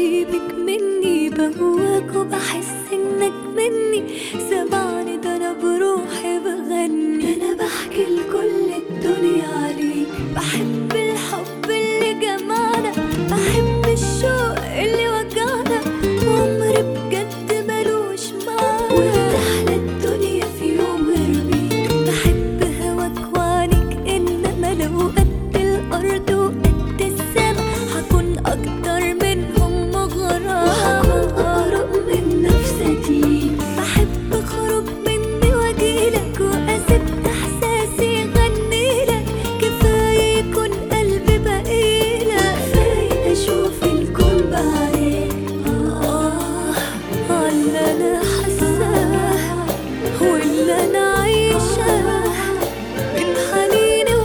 حبيبك مني بهواك وبحس انك مني سمعني ده انا بروحي بغني انا بحكي لكل الدنيا عليك بحب الحب اللي جمعنا بحب الشوق اللي وجعنا وعمري بجد ملوش معنى وتحلى الدنيا في يوم غير بيك بحب هواك وعنيك انما لو قد الارض وقد السما هكون اكتر منهم مغرم وهكون اقرب من نفسك ليك بحب اخرج مني واجيلك واسيب احساسي يغنيلك كفايه يكون قلبي بقيلك كفايه اشوف الكون بعينيك آه على انا حاساه واللي انا عايشاه من حنيني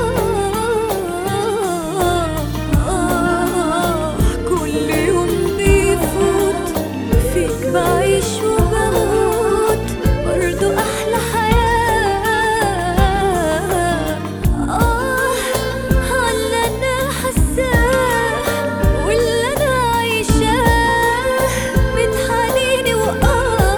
وآه كل يوم بيفوت فيك بعيش وبموت برضو أحلى حياة آه على أنا حاساه واللي أنا عايشاه من حنيني وآه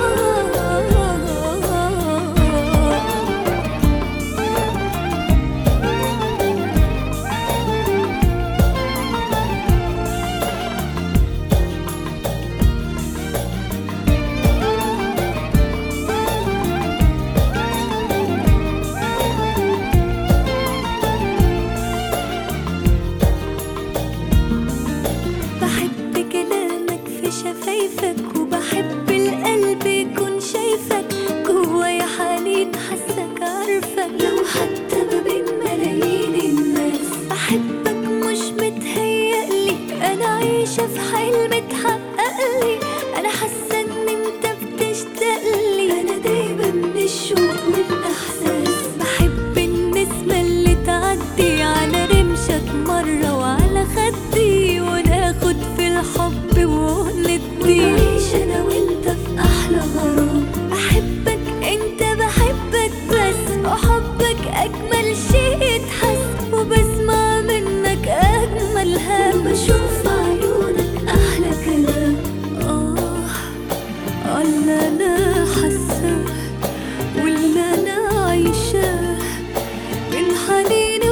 بحب كلامك في شفايفك وبحب القلب يكون شايفك جوايا حنين حاسك عارفك لو حتى ما بين ملايين الناس بحبك مش متهيألي انا عايشة في حلم اتحققلي انا حاسة ان انت بتشتاقلي انا دايما من الشوق والاحساس بحب النسمة اللي تعدي على رمشك مرة وعلى خدي وناخد في الحب وندي ونعيش انا وانت في احلى غرام بحبك انت بحبك بس وحبك اجمل شيء يتحس وبسمع منك اجمل هم بشوف عيونك احلى كلام اه اللي انا حاساه واللي انا عايشاه من حنيني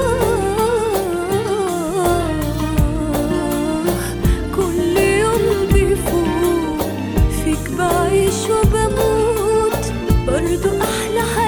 وآه كل يوم بيفوت فيك بعيش وبموت برضو أحلى حياة